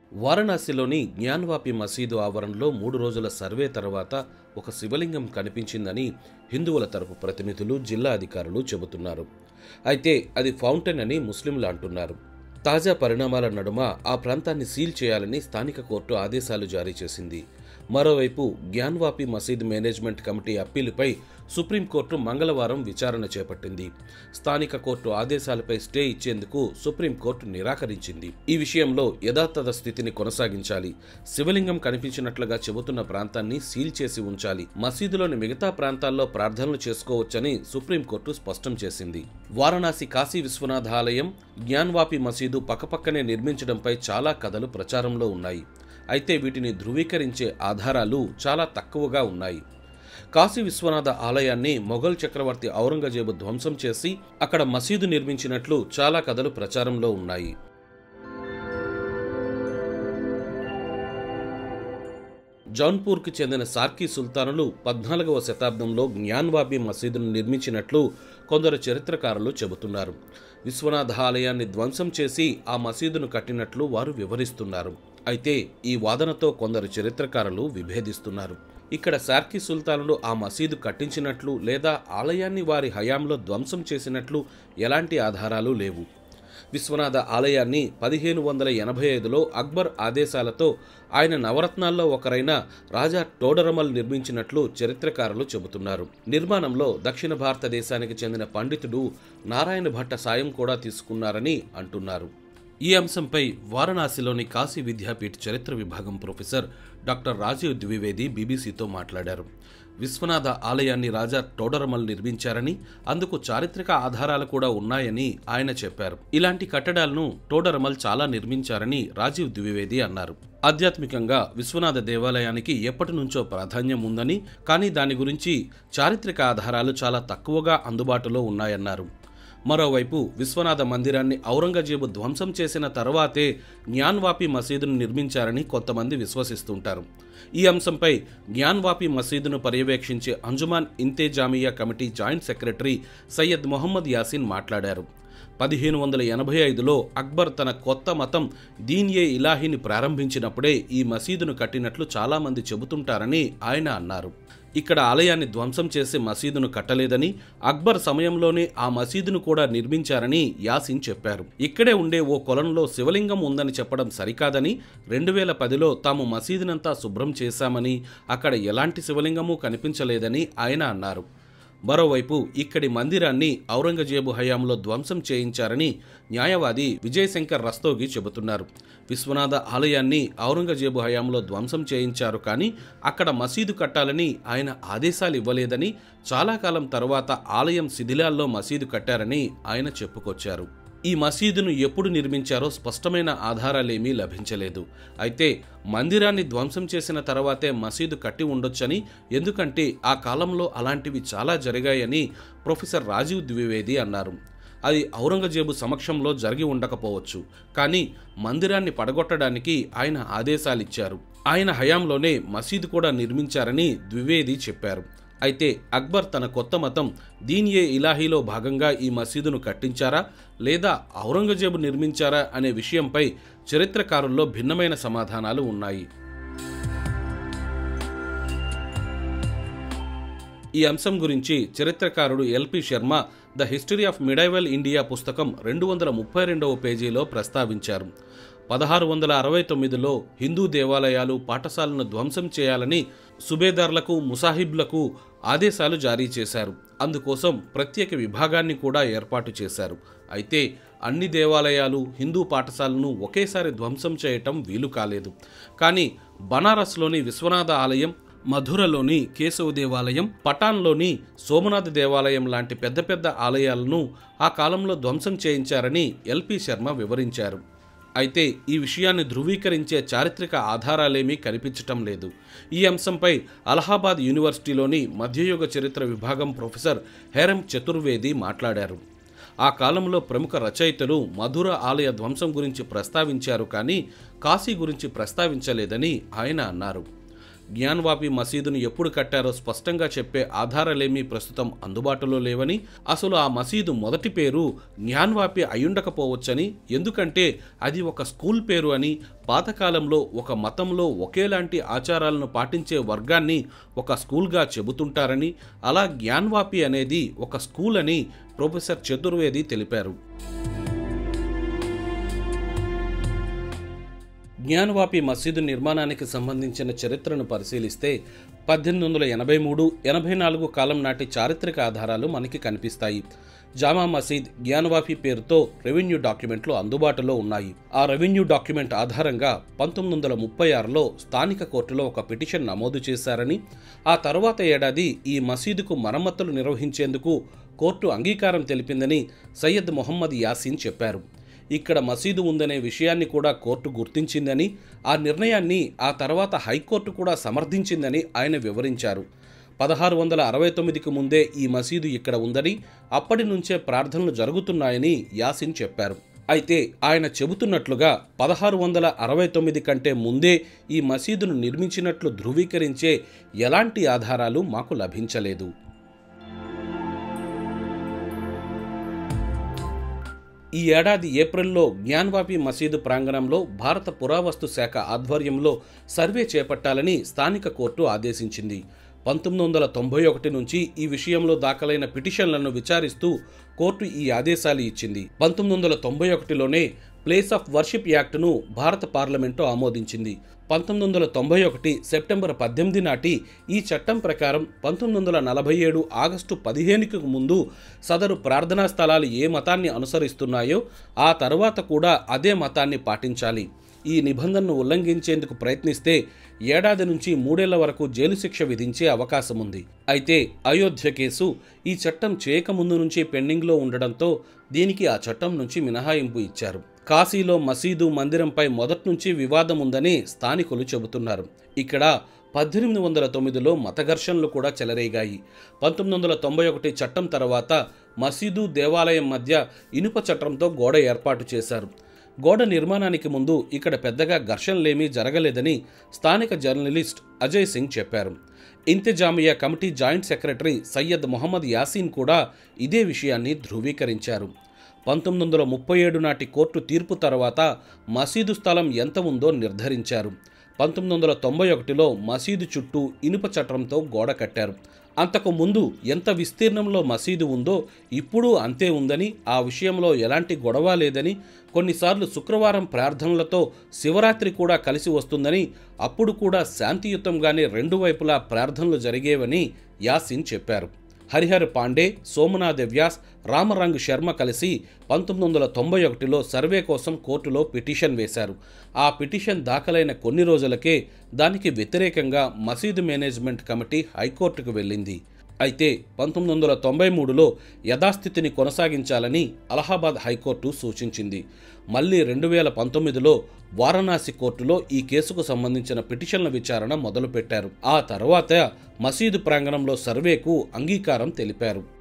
వారణాసిలోని జ్ఞాన్వాపి మసీదు ఆవరణలో మూడు రోజుల సర్వే తర్వాత ఒక శివలింగం కనిపించిందని హిందువుల తరపు ప్రతినిధులు జిల్లా అధికారులు చెబుతున్నారు అయితే అది ఫౌంటైన్ అని ముస్లింలు అంటున్నారు తాజా పరిణామాల నడుమ ఆ ప్రాంతాన్ని సీల్ చేయాలని స్థానిక కోర్టు ఆదేశాలు జారీ చేసింది మరోవైపు జ్ఞాన్వాపి మసీద్ మేనేజ్మెంట్ కమిటీ అప్పీలుపై సుప్రీంకోర్టు మంగళవారం విచారణ చేపట్టింది స్థానిక కోర్టు ఆదేశాలపై స్టే ఇచ్చేందుకు సుప్రీంకోర్టు నిరాకరించింది ఈ విషయంలో యథాతథ స్థితిని కొనసాగించాలి శివలింగం కనిపించినట్లుగా చెబుతున్న ప్రాంతాన్ని సీల్ చేసి ఉంచాలి మసీదులోని మిగతా ప్రాంతాల్లో ప్రార్థనలు చేసుకోవచ్చని సుప్రీంకోర్టు స్పష్టం చేసింది వారణాసి కాశీ విశ్వనాథ ఆలయం జ్ఞాన్వాపి మసీదు పక్కపక్కనే నిర్మించడంపై చాలా కథలు ప్రచారంలో ఉన్నాయి అయితే వీటిని ధృవీకరించే ఆధారాలు చాలా తక్కువగా ఉన్నాయి కాశీ విశ్వనాథ ఆలయాన్ని మొఘల్ చక్రవర్తి ఔరంగజేబు ధ్వంసం చేసి అక్కడ మసీదు నిర్మించినట్లు చాలా కథలు ప్రచారంలో ఉన్నాయి జౌన్పూర్కు చెందిన సార్కీ సుల్తానులు పద్నాలుగవ శతాబ్దంలో జ్ఞాన్వాబీ మసీదును నిర్మించినట్లు కొందరు చరిత్రకారులు చెబుతున్నారు విశ్వనాథ ఆలయాన్ని ధ్వంసం చేసి ఆ మసీదును కట్టినట్లు వారు వివరిస్తున్నారు అయితే ఈ వాదనతో కొందరు చరిత్రకారులు విభేదిస్తున్నారు ఇక్కడ సార్కీ సుల్తానులు ఆ మసీదు కట్టించినట్లు లేదా ఆలయాన్ని వారి హయాంలో ధ్వంసం చేసినట్లు ఎలాంటి ఆధారాలు లేవు విశ్వనాథ ఆలయాన్ని పదిహేను వందల ఎనభై ఐదులో అక్బర్ ఆదేశాలతో ఆయన నవరత్నాల్లో ఒకరైన రాజా టోడరమల్ నిర్మించినట్లు చరిత్రకారులు చెబుతున్నారు నిర్మాణంలో దక్షిణ భారతదేశానికి చెందిన పండితుడు నారాయణ భట్ట సాయం కూడా తీసుకున్నారని అంటున్నారు ఈ అంశంపై వారణాసిలోని కాశీ విద్యాపీఠ్ చరిత్ర విభాగం ప్రొఫెసర్ డాక్టర్ రాజీవ్ ద్వివేది బీబీసీతో మాట్లాడారు విశ్వనాథ ఆలయాన్ని రాజా టోడరమల్ నిర్మించారని అందుకు చారిత్రక ఆధారాలు కూడా ఉన్నాయని ఆయన చెప్పారు ఇలాంటి కట్టడాలను టోడరమల్ చాలా నిర్మించారని రాజీవ్ ద్వివేది అన్నారు ఆధ్యాత్మికంగా విశ్వనాథ దేవాలయానికి ఎప్పటి నుంచో ప్రాధాన్యం ఉందని కానీ దాని గురించి చారిత్రక ఆధారాలు చాలా తక్కువగా అందుబాటులో ఉన్నాయన్నారు మరోవైపు విశ్వనాథ మందిరాన్ని ఔరంగజేబు ధ్వంసం చేసిన తర్వాతే జ్ఞాన్వాపి మసీదును నిర్మించారని కొంతమంది విశ్వసిస్తుంటారు ఈ అంశంపై జ్ఞాన్వాపి మసీదును పర్యవేక్షించే Anjuman Intezamia committee joint secretary Syed Mohammed Yasin మాట్లాడారు పదిహేను వందల ఎనభై ఐదులో అక్బర్ తన కొత్త మతం దీన్ ఏ ఇలాహీని ప్రారంభించినప్పుడే ఈ మసీదును కట్టినట్లు చాలామంది చెబుతుంటారని ఆయన అన్నారు ఇక్కడ ఆలయాన్ని ధ్వంసం చేసి మసీదును కట్టలేదని అక్బర్ సమయంలోనే ఆ మసీదును కూడా నిర్మించారని యాసిన్ చెప్పారు ఇక్కడే ఉండే ఓ కొలంలో శివలింగం ఉందని చెప్పడం సరికాదని రెండు వేల పదిలో తాము మసీదునంతా శుభ్రం చేశామని అక్కడ ఎలాంటి శివలింగమూ కనిపించలేదని ఆయన అన్నారు మరోవైపు ఇక్కడి మందిరాన్ని ఔరంగజేబు హయాంలో ధ్వంసం చేయించారని న్యాయవాది విజయశంకర్ రస్తోగి చెబుతున్నారు విశ్వనాథ ఆలయాన్ని ఔరంగజేబు హయాంలో ధ్వంసం చేయించారు కానీ అక్కడ మసీదు కట్టాలని ఆయన ఆదేశాలు ఇవ్వలేదని చాలా కాలం తర్వాత ఆలయం శిథిలాల్లో మసీదు కట్టారని ఆయన చెప్పుకొచ్చారు ఈ మసీదును ఎప్పుడు నిర్మించారో స్పష్టమైన ఆధారాలేమీ లభించలేదు అయితే మందిరాన్ని ధ్వంసం చేసిన తర్వాతే మసీదు కట్టి ఉండొచ్చని ఎందుకంటే ఆ కాలంలో అలాంటివి చాలా జరిగాయని ప్రొఫెసర్ రాజీవ్ ద్వివేది అన్నారు అది ఔరంగజేబు సమక్షంలో జరిగి ఉండకపోవచ్చు కానీ మందిరాన్ని పడగొట్టడానికి ఆయన ఆదేశాలిచ్చారు ఆయన హయాంలోనే మసీదు కూడా నిర్మించారని ద్వివేది చెప్పారు అయితే అక్బర్ తన కొత్త మతం దీన్ ఏ ఇలాహీలో భాగంగా ఈ మసీదును కట్టించారా లేదా ఔరంగజేబు నిర్మించారా అనే విషయంపై చరిత్రకారుల్లో భిన్నమైన సమాధానాలు ఉన్నాయి ఈ అంశం గురించి చరిత్రకారుడు L P Sharma the history of medieval India పుస్తకం రెండు వందల ముప్పై రెండవ పేజీలో ప్రస్తావించారు పదహారు వందల అరవై తొమ్మిదిలో హిందూ దేవాలయాలు పాఠశాలను ధ్వంసం చేయాలని సుబేదార్లకు ముసాహిబ్లకు ఆదేశాలు జారీ చేశారు అందుకోసం ప్రత్యేక విభాగాన్ని కూడా ఏర్పాటు చేశారు అయితే అన్ని దేవాలయాలు హిందూ పాఠశాలను ఒకేసారి ధ్వంసం చేయటం వీలు కాలేదు కానీ బనారస్లోని విశ్వనాథ ఆలయం మధురలోని కేశవ దేవాలయం పటాన్లోని సోమనాథ్ దేవాలయం లాంటి పెద్ద పెద్ద ఆలయాలను ఆ కాలంలో ధ్వంసం చేయించారని ఎల్పి శర్మ వివరించారు అయితే ఈ విషయాన్ని ధృవీకరించే చారిత్రక ఆధారాలేమీ కనిపించటం లేదు ఈ అంశంపై అలహాబాద్ యూనివర్సిటీలోని మధ్యయుగ చరిత్ర విభాగం ప్రొఫెసర్ హేరం చతుర్వేది మాట్లాడారు ఆ కాలంలో ప్రముఖ రచయితలు మధుర ఆలయ ధ్వంసం గురించి ప్రస్తావించారు కానీ కాశీ గురించి ప్రస్తావించలేదని ఆయన అన్నారు జ్ఞాన్వాపి మసీదును ఎప్పుడు కట్టారో స్పష్టంగా చెప్పే ఆధారాలేమీ ప్రస్తుతం అందుబాటులో లేవని అసలు ఆ మసీదు మొదటి పేరు జ్ఞాన్వాపి అయ్యుండకపోవచ్చని ఎందుకంటే అది ఒక స్కూల్ పేరు అని పాతకాలంలో ఒక మతంలో ఒకేలాంటి ఆచారాలను పాటించే వర్గాన్ని ఒక స్కూల్గా చెబుతుంటారని అలా జ్ఞాన్వాపి అనేది ఒక స్కూల్ అని ప్రొఫెసర్ చతుర్వేది తెలిపారు జ్ఞానవాపి మసీదు నిర్మాణానికి సంబంధించిన చరిత్రను పరిశీలిస్తే పద్దెనిమిది వందల ఎనభై మూడు ఎనభై నాలుగు కాలం నాటి చారిత్రక ఆధారాలు మనకి కనిపిస్తాయి జామా మసీద్ జ్ఞానవాపి పేరుతో రెవెన్యూ డాక్యుమెంట్లు అందుబాటులో ఉన్నాయి ఆ రెవెన్యూ డాక్యుమెంట్ ఆధారంగా పంతొమ్మిది వందల ముప్పై ఆరులో స్థానిక కోర్టులో ఒక పిటిషన్ నమోదు చేశారని ఆ తర్వాత ఏడాది ఈ మసీదుకు మరమ్మతులు నిర్వహించేందుకు కోర్టు అంగీకారం తెలిపిందని సయ్యద్ మొహమ్మద్ యాసీన్ చెప్పారు ఇక్కడ మసీదు ఉందనే విషయాన్ని కూడా కోర్టు గుర్తించిందని ఆ నిర్ణయాన్ని ఆ తర్వాత హైకోర్టు కూడా సమర్థించిందని ఆయన వివరించారు పదహారు వందల అరవై తొమ్మిదికి ముందే ఈ మసీదు ఇక్కడ ఉందని అప్పటి నుంచే ప్రార్థనలు జరుగుతున్నాయని యాసిన్ చెప్పారు అయితే ఆయన చెబుతున్నట్లుగా పదహారు వందల అరవై తొమ్మిది కంటే ముందే ఈ మసీదును నిర్మించినట్లు ధృవీకరించే ఎలాంటి ఆధారాలు మాకు లభించలేదు ఈ ఏడాది ఏప్రిల్లో జ్ఞాన్వాపి మసీదు ప్రాంగణంలో భారత పురావస్తు శాఖ ఆధ్వర్యంలో సర్వే చేపట్టాలని స్థానిక కోర్టు ఆదేశించింది పంతొమ్మిది వందల తొంభై ఒకటి నుంచి ఈ విషయంలో దాఖలైన పిటిషన్లను విచారిస్తూ కోర్టు ఈ ఆదేశాలు ఇచ్చింది పంతొమ్మిది వందల తొంభై ఒకటిలోనే ప్లేస్ ఆఫ్ వర్షిప్ యాక్ట్ను భారత పార్లమెంటు ఆమోదించింది పంతొమ్మిది వందల తొంభై ఒకటి సెప్టెంబర్ పద్దెనిమిది నాటి ఈ చట్టం ప్రకారం పంతొమ్మిది వందల నలభై ఏడు ఆగస్టు పదిహేనుకు ముందు సదరు ప్రార్థనా స్థలాలు ఏ మతాన్ని అనుసరిస్తున్నాయో ఆ తర్వాత కూడా అదే మతాన్ని పాటించాలి ఈ నిబంధనను ఉల్లంఘించేందుకు ప్రయత్నిస్తే ఏడాది నుంచి మూడేళ్ల వరకు జైలు శిక్ష విధించే అవకాశం ఉంది అయితే అయోధ్య కేసు ఈ చట్టం చేయకముందు నుంచి పెండింగ్లో ఉండడంతో దీనికి ఆ చట్టం నుంచి మినహాయింపు ఇచ్చారు కాశీలో మసీదు మందిరంపై మొదటి నుంచి వివాదం ఉందని స్థానికులు చెబుతున్నారు ఇక్కడ పద్దెనిమిది వందల తొమ్మిదిలో మత ఘర్షణలు కూడా చెలరేగాయి పంతొమ్మిది వందల తొంభై ఒకటి చట్టం తర్వాత మసీదు దేవాలయం మధ్య ఇనుప చట్టంతో గోడ ఏర్పాటు చేశారు గోడ నిర్మాణానికి ముందు ఇక్కడ పెద్దగా ఘర్షణలేమీ జరగలేదని స్థానిక జర్నలిస్ట్ అజయ్ సింగ్ చెప్పారు Intezamia committee joint secretary Syed Mohammed Yasin కూడా ఇదే విషయాన్ని ధృవీకరించారు పంతొమ్మిది వందల ముప్పై ఏడు నాటి కోర్టు తీర్పు తర్వాత మసీదు స్థలం ఎంత ఉందో నిర్ధారించారు పంతొమ్మిది వందల తొంభై ఒకటిలో మసీదు చుట్టూ ఇనుప చట్రంతో గోడ కట్టారు అంతకు ముందు ఎంత విస్తీర్ణంలో మసీదు ఉందో ఇప్పుడు అంతే ఉందని ఆ విషయంలో ఎలాంటి గొడవ లేదని కొన్నిసార్లు శుక్రవారం ప్రార్థనలతో శివరాత్రి కూడా కలిసి వస్తుందని అప్పుడు కూడా శాంతియుతంగానే రెండు వైపులా ప్రార్థనలు జరిగేవని యాసిన్ చెప్పారు హరిహర్ పాండే సోమనాథ్ వ్యాస్ రామరంగ్ శర్మ కలిసి పంతొమ్మిది వందల తొంభై ఒకటిలో సర్వే కోసం కోర్టులో పిటిషన్ వేశారు ఆ పిటిషన్ దాఖలైన కొన్ని రోజులకే దానికి వ్యతిరేకంగా మసీదు మేనేజ్మెంట్ కమిటీ హైకోర్టుకు వెళ్ళింది అయితే పంతొమ్మిది వందల తొంభై మూడులో యథాస్థితిని కొనసాగించాలని అలహాబాద్ హైకోర్టు సూచించింది మళ్ళీ రెండు వేల పంతొమ్మిదిలో వారణాసి కోర్టులో ఈ కేసుకు సంబంధించిన పిటిషన్ల విచారణ మొదలుపెట్టారు ఆ తర్వాత మసీదు ప్రాంగణంలో సర్వేకు అంగీకారం తెలిపారు